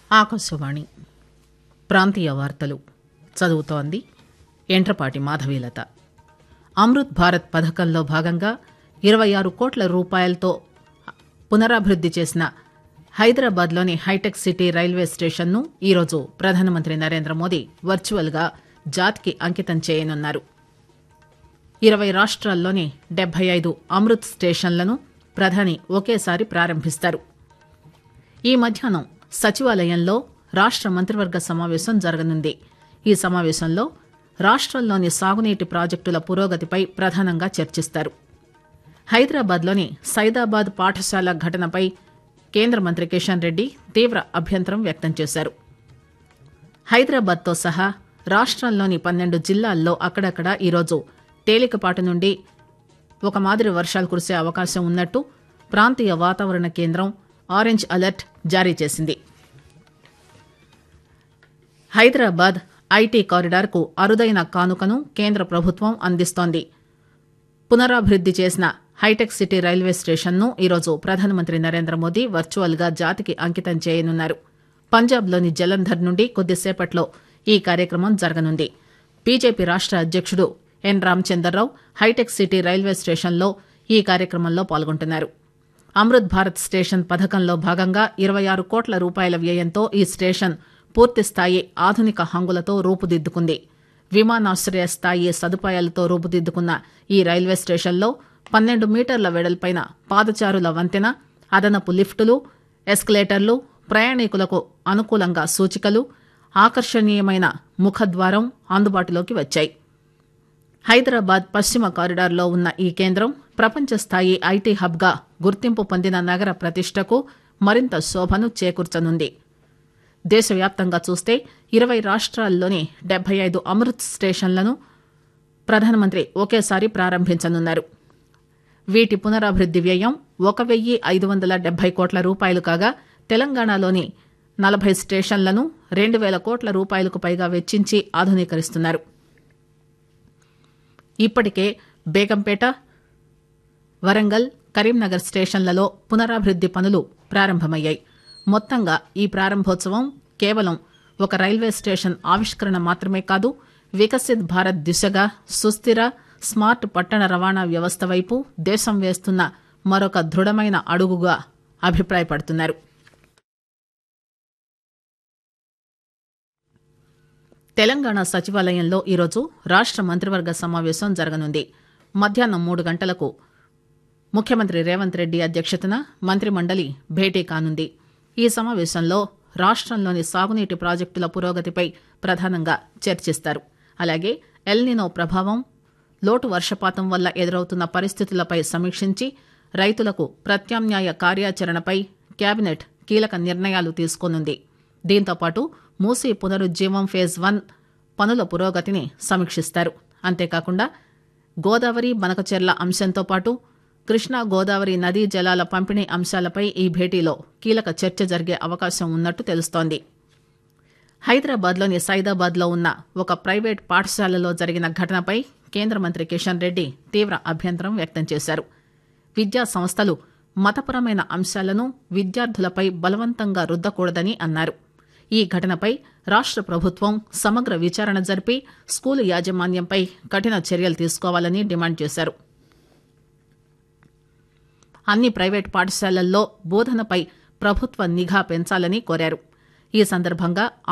ఆకాశవాణి ప్రాంతీయ వార్తలు చదువుతోంది ఎంట్రపాటి మాధవీలత అమృత్ భారత్ పథకంలో భాగంగా ఇరవై ఆరు కోట్ల రూపాయలతో పునరాభివృద్ది చేసిన హైదరాబాద్లోని హైటెక్ సిటీ రైల్వే స్టేషన్ను ఈరోజు ప్రధానమంత్రి నరేంద్ర మోదీ వర్చువల్గా జాతికి అంకితం చేయనున్నారు ఇరవై రాష్ట్రాల్లోని డెబ్బై ఐదు అమృత్ స్టేషన్లను ప్రధాని ఒకేసారి ప్రారంభిస్తారు ఈ మధ్యాహ్నం సచివాలయంలో రాష్ట మంత్రివర్గ సమావేశం జరగనుంది ఈ సమావేశంలో రాష్టంలోని సాగునీటి ప్రాజెక్టుల పురోగతిపై ప్రధానంగా చర్చిస్తారు హైదరాబాద్లోని సైదాబాద్ పాఠశాల ఘటనపై కేంద్ర మంత్రి కిషన్ రెడ్డి తీవ్ర అభ్యంతరం వ్యక్తం చేశారు హైదరాబాద్తో సహా రాష్టంలోని పన్నెండు జిల్లాల్లో అక్కడక్కడ ఈరోజు తేలికపాటి నుండి ఒక మాదిరి వర్షాలు కురిసే అవకాశం ఉన్నట్టు ప్రాంతీయ వాతావరణ కేంద్రం ఆరెంజ్ అలర్ట్ జారీ చేసింది హైదరాబాద్ ఐటీ కారిడార్కు అరుదైన కానుకను కేంద్ర ప్రభుత్వం అందిస్తోంది పునరాభివృద్ది చేసిన హైటెక్ సిటీ రైల్వే స్టేషన్ను ఈరోజు ప్రధానమంత్రి నరేంద్ర మోదీ వర్చువల్గా జాతికి అంకితం చేయనున్నారు పంజాబ్లోని జలంధర్ నుండి కొద్దిసేపట్లో ఈ కార్యక్రమం జరగనుంది బీజేపీ రాష్ట అధ్యక్షుడు N Ramachandrarao hitech city railway స్టేషన్లో ఈ కార్యక్రమంలో పాల్గొంటున్నారు అమృత్ భారత్ స్టేషన్ పథకంలో భాగంగా ఇరవై ఆరు కోట్ల రూపాయల వ్యయంతో ఈ స్టేషన్ పూర్తిస్థాయి ఆధునిక హంగులతో రూపుదిద్దుకుంది విమానాశ్రయ స్థాయి సదుపాయాలతో రూపుదిద్దుకున్న ఈ రైల్వే స్టేషన్లో పన్నెండు మీటర్ల వెడల్పైన పాదచారుల వంతెన అదనపు లిఫ్టులు ఎస్కలేటర్లు ప్రయాణికులకు అనుకూలంగా సూచికలు ఆకర్షణీయమైన ముఖద్వారం అందుబాటులోకి వచ్చాయి హైదరాబాద్ పశ్చిమ కారిడార్లో ఉన్న ఈ కేంద్రం ప్రపంచ స్థాయి ఐటీ హబ్గా గుర్తింపు పొందిన నగర ప్రతిష్టకు మరింత శోభను చేకూర్చనుంది దేశవ్యాప్తంగా చూస్తే ఇరవై రాష్ట్రాల్లోని డెబ్బై ఐదు అమృత్ స్టేషన్లను ప్రధానమంత్రి ఒకేసారి ప్రారంభించనున్నారు వీటి పునరాభివృద్ది వ్యయం ఒక వెయ్యి ఐదు వందల డెబ్బై కోట్ల రూపాయలు కాగా తెలంగాణలోని నలభై స్టేషన్లను రెండు వేల కోట్ల రూపాయలకు పైగా వెచ్చించి ఆధునీకరిస్తున్నారు ఇప్పటికే బేగంపేట వరంగల్ కరీంనగర్ స్టేషన్లలో పునరాభివృద్ది పనులు ప్రారంభమయ్యాయి మొత్తంగా ఈ ప్రారంభోత్సవం కేవలం ఒక రైల్వే స్టేషన్ ఆవిష్కరణ మాత్రమే కాదు వికసిత్ భారత్ దిశగా సుస్థిర స్మార్ట్ పట్టణ రవాణా వ్యవస్థ వైపు దేశం వేస్తున్న మరొక దృఢమైన అడుగుగా అభిప్రాయపడుతున్నారు తెలంగాణ సచివాలయంలో ఈరోజు రాష్ట మంత్రివర్గ సమావేశం జరగనుంది మధ్యాహ్నం మూడు గంటలకు ముఖ్యమంత్రి రేవంత్ రెడ్డి అధ్యక్షతన మంత్రిమండలి భేటీ కానుంది ఈ సమావేశంలో రాష్టంలోని సాగునీటి ప్రాజెక్టుల పురోగతిపై ప్రధానంగా చర్చిస్తారు అలాగే ఎల్నినో ప్రభావం లోటు వర్షపాతం వల్ల ఎదురవుతున్న పరిస్థితులపై సమీక్షించి రైతులకు ప్రత్యామ్నాయ కార్యాచరణపై కేబినెట్ కీలక నిర్ణయాలు తీసుకోనుంది దీంతోపాటు మూసీ పునరుజ్జీవం ఫేజ్ వన్ పనుల పురోగతిని సమీక్షిస్తారు అంతేకాకుండా గోదావరి బనకచెర్ల అంశంతో పాటు కృష్ణా గోదావరి నదీ జలాల పంపిణీ అంశాలపై ఈ భేటీలో కీలక చర్చ జరిగే అవకాశం ఉన్నట్టు తెలుస్తోంది హైదరాబాద్లోని సైదాబాద్లో ఉన్న ఒక ప్రైవేట్ పాఠశాలలో జరిగిన ఘటనపై కేంద్ర మంత్రి కిషన్ రెడ్డి తీవ్ర అభ్యంతరం వ్యక్తం చేశారు విద్యా సంస్థలు మతపరమైన అంశాలను విద్యార్థులపై బలవంతంగా రుద్దకూడదని అన్నారు ఈ ఘటనపై రాష్ట ప్రభుత్వం సమగ్ర విచారణ జరిపి స్కూలు యాజమాన్యంపై కఠిన చర్యలు తీసుకోవాలని డిమాండ్ చేశారు అన్ని ప్రైవేట్ పాఠశాలల్లో బోధనపై ప్రభుత్వ నిఘా పెంచాలని కోరారు ఈ సందర్భంగా